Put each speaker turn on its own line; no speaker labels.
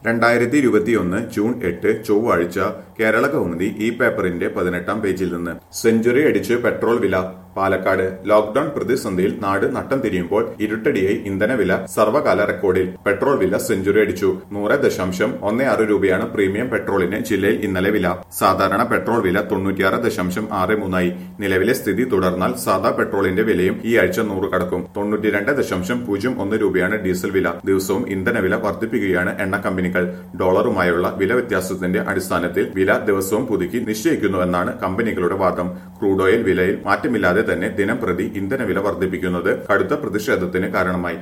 രണ്ടായിരത്തി ഇരുപത്തിയൊന്ന് ജൂൺ എട്ട് ചൊവ്വാഴ്ച കേരള കൗമുദി ഈ പേപ്പറിന്റെ പതിനെട്ടാം പേജിൽ നിന്ന് സെഞ്ചുറി അടിച്ച് പെട്രോൾ വില പാലക്കാട് ലോക്ഡൌൺ പ്രതിസന്ധിയിൽ നാട് നട്ടം തിരിയുമ്പോൾ ഇരുട്ടടിയായി ഇന്ധനവില സർവകാല റെക്കോർഡിൽ പെട്രോൾ വില സെഞ്ചുറി അടിച്ചു നൂറ് ദശാംശം ഒന്ന് ആറ് രൂപയാണ് പ്രീമിയം പെട്രോളിന് ജില്ലയിൽ ഇന്നലെ വില സാധാരണ പെട്രോൾ വില തൊണ്ണൂറ്റിയാറ് ദശാംശം ആറ് മൂന്നായി നിലവിലെ സ്ഥിതി തുടർന്നാൽ സാധാ പെട്രോളിന്റെ വിലയും ഈ ആഴ്ച നൂറ് കടക്കും തൊണ്ണൂറ്റിരണ്ട് ദശാംശം പൂജ്യം ഒന്ന് രൂപയാണ് ഡീസൽ വില ദിവസവും ഇന്ധനവില വർദ്ധിപ്പിക്കുകയാണ് എണ്ണ കമ്പനികൾ ഡോളറുമായുള്ള വില വ്യത്യാസത്തിന്റെ അടിസ്ഥാനത്തിൽ വില ദിവസവും പുതുക്കി നിശ്ചയിക്കുന്നുവെന്നാണ് കമ്പനികളുടെ വാദം ക്രൂഡ് ഓയിൽ വിലയിൽ മാറ്റമില്ലാതെ തന്നെ ദിനം പ്രതി ഇന്ധനവില വർദ്ധിപ്പിക്കുന്നത് കടുത്ത പ്രതിഷേധത്തിന് കാരണമായി